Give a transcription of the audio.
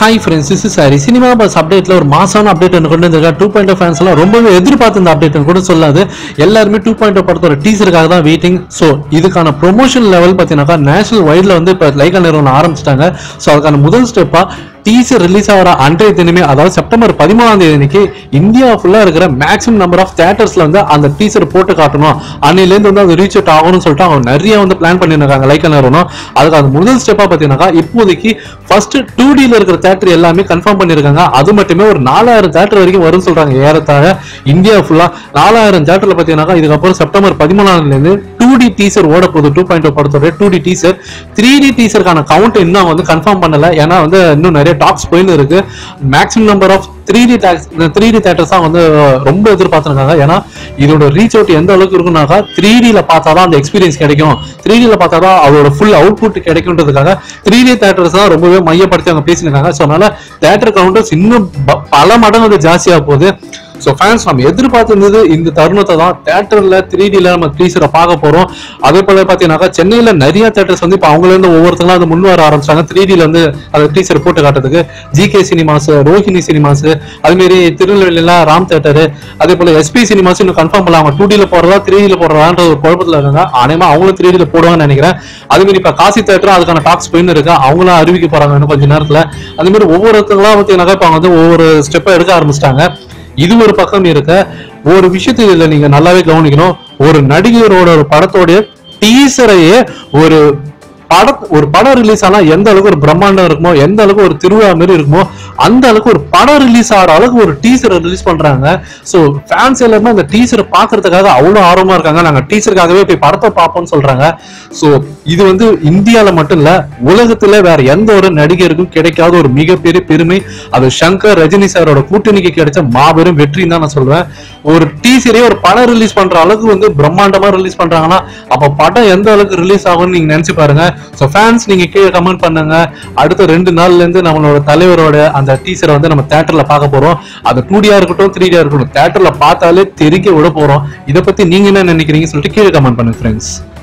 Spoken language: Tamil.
hi friends is sorry cinema buzz அப்டேட்ல ஒரு மாசான அப்டேட் ஒன்று கொண்டு வந்திருக்கா டூ பாயிண்ட் ஃபேன்ஸ் எல்லாம் ரொம்பவே எதிர்பார்த்து இந்த அப்டேட் கூட சொல்லாது எல்லாருமே டூ பாயிண்ட் படத்தோட டீசருக்காக தான் வெயிட்டிங் ஸோ இதுக்கான ப்ரொமோஷன் லெவல் பார்த்தீங்கன்னாக்கா நேஷனல் வைட்ல வந்து இப்போ லைகா நிறுவனம் ஆரம்பிச்சிட்டாங்க ஸோ அதுக்கான முதல் ஸ்டெப்பா டீசர் ரிலீஸ் ஆகிற அன்றைய தினமே அதாவது செப்டம்பர் பதிமூணாம் தேதி அன்னைக்கு இந்தியா ஃபுல்லா இருக்கிற மேக்ஸிமம் நம்பர் ஆஃப் தேட்டர்ஸ்ல வந்து அந்த டீசர் போட்டு காட்டணும் அன்னையிலேருந்து வந்து அது ரீச் அவுட் ஆகணும்னு சொல்லிட்டு அவங்க நிறைய வந்து பிளான் பண்ணியிருக்காங்க லைக்கா நிறுவனம் அதுக்கு அது முதல் ஸ்டெப்பா பார்த்தீங்கன்னாக்கா இப்போதைக்கு ஃபர்ஸ்ட் டூ டில இருக்கிற தேட்டர் எல்லாமே கன்ஃபார்ம் பண்ணியிருக்காங்க அது மட்டுமே ஒரு நாலாயிரம் தேட்டர் வரைக்கும் வரும்னு சொல்றாங்க ஏறத்தாழ இந்தியா ஃபுல்லா நாலாயிரம் தேட்டர்ல பார்த்தீங்கன்னாக்கா இதுக்கப்புறம் செப்டம்பர் பதிமூணாம் இருந்து டூ டி டீசர் ஓட போகுது டூ பாயிண்ட் படத்தோட two D teaser three D டீசருக்கான கவுண்ட் இன்னும் அவங்க வந்து கன்ஃபார்ம் பண்ணல ஏன்னா வந்து இன்னும் நிறைய டாக்ஸ் போயின்னு இருக்கு maximum number of three D three D theatres தான் வந்து ரொம்ப எதிர்பார்த்துருக்காங்க ஏன்னா இதோட ரீச் அவுட் எந்த அளவுக்கு இருக்குனாக்கா த்ரீ டில பார்த்தா தான் அந்த எக்ஸ்பீரியன்ஸ் கிடைக்கும் த்ரீ டில பார்த்தா தான் அதோட ஃபுல் அவுட்புட் கிடைக்கும்ன்றதுக்காக த்ரீ டி தேட்டர்ஸ் தான் ரொம்பவே மையப்படுத்தி அவங்க பேசியிருக்காங்க ஸோ அதனால தேட்டர் கவுண்டர்ஸ் இன்னும் ப- பல மடங்கு வந்து ஜாஸ்தியாக போகுது ஸோ ஃபேன்ஸ் நம்ம எதிர்பார்த்திருந்தது இந்த தருணத்தை தான் தேட்டர்ல த்ரீ டில நம்ம டீசரை பார்க்க போறோம் அதே போல பார்த்தீங்கன்னாக்கா சென்னையில நிறைய தேட்டர்ஸ் வந்து இப்போ அவங்களேருந்து ஒவ்வொருத்தங்களும் வந்து முன் வர ஆரம்பிச்சாங்க த்ரீ டில வந்து அந்த டீசர் போட்டு காட்டுறதுக்கு ஜிகே சினிமாஸ் ரோஹிணி சினிமாஸ் அதுமாரி திருநெல்வேலியில ராம் தேட்டர் அதே போல எஸ்பி சினிமாஸ் இன்னும் கன்ஃபார்ம் பண்ணல அவங்க டூ டில போடுறதா த்ரீ டில போடுறதான்ற ஒரு குழப்பத்துல இருக்காங்க ஆனா அவங்களும் த்ரீ டில போடுவாங்கன்னு நினைக்கிறேன் அதே மாதிரி இப்ப காசி தேட்டரும் அதுக்கான டாக்ஸ் போயின்னு இருக்கு அவங்களும் அறிவிக்க போறாங்க இன்னும் கொஞ்ச நேரத்துல அதே மாதிரி ஒவ்வொருத்தங்களா பார்த்தீங்கன்னாக்கா இப்போ அவங்க வந்து ஒவ்வொரு ஸ்டெப்பை எடுக்க ஆரம்பிச்சிட்டாங்க இது ஒரு பக்கம் இருக்க ஒரு விஷயத்தை இதுல நீங்க நல்லாவே கவனிக்கணும் ஒரு நடிகரோட ஒரு படத்தோடைய டீசரையே ஒரு பட ஒரு படம் ரிலீஸ் ஆனா எந்த அளவுக்கு ஒரு பிரம்மாண்டம் இருக்குமோ எந்த அளவுக்கு ஒரு திருவிழா மாதிரி இருக்குமோ அந்த அளவுக்கு ஒரு படம் ரிலீஸ் ஆகிற அளவுக்கு ஒரு டீசரை ரிலீஸ் பண்றாங்க ஸோ ஃபேன்ஸ் எல்லாருமே அந்த டீசரை பார்க்கறதுக்காக அவ்வளோ ஆர்வமா இருக்காங்க நாங்க டீசருக்காகவே போய் படத்தை பார்ப்போம்னு சொல்றாங்க ஸோ இது வந்து இந்தியால மட்டும் இல்ல உலகத்துல வேற எந்த ஒரு நடிகருக்கும் கிடைக்காத ஒரு மிகப்பெரிய பெருமை அது சங்கர் ரஜினி சாரோட கூட்டணிக்கு கிடைச்ச மாபெரும் வெற்றின்னு தான் நான் சொல்வேன் ஒரு டீசரே ஒரு படம் ரிலீஸ் பண்ற அளவுக்கு வந்து பிரம்மாண்டமா ரிலீஸ் பண்றாங்கன்னா அப்ப படம் எந்த அளவுக்கு ரிலீஸ் ஆகும்னு நீங்க நினைச்சு பாருங்க ஸோ ஃபேன்ஸ் நீங்க கீழே கமெண்ட் பண்ணுங்க அடுத்த ரெண்டு நாள்ல இருந்து நம்மளோட தலைவரோட அந்த டீசரை வந்து நம்ம தேட்டர்ல பார்க்க போறோம் அது டூ டியா இருக்கட்டும் த்ரீ டியா இருக்கட்டும் தேட்டர்ல பார்த்தாலே தெரிக்க விட போறோம் இதை பத்தி நீங்க என்ன நினைக்கிறீங்க சொல்லிட்டு கீழே கமெண்ட் பண்ணுங்க ஃப்ரெண்ட்ஸ்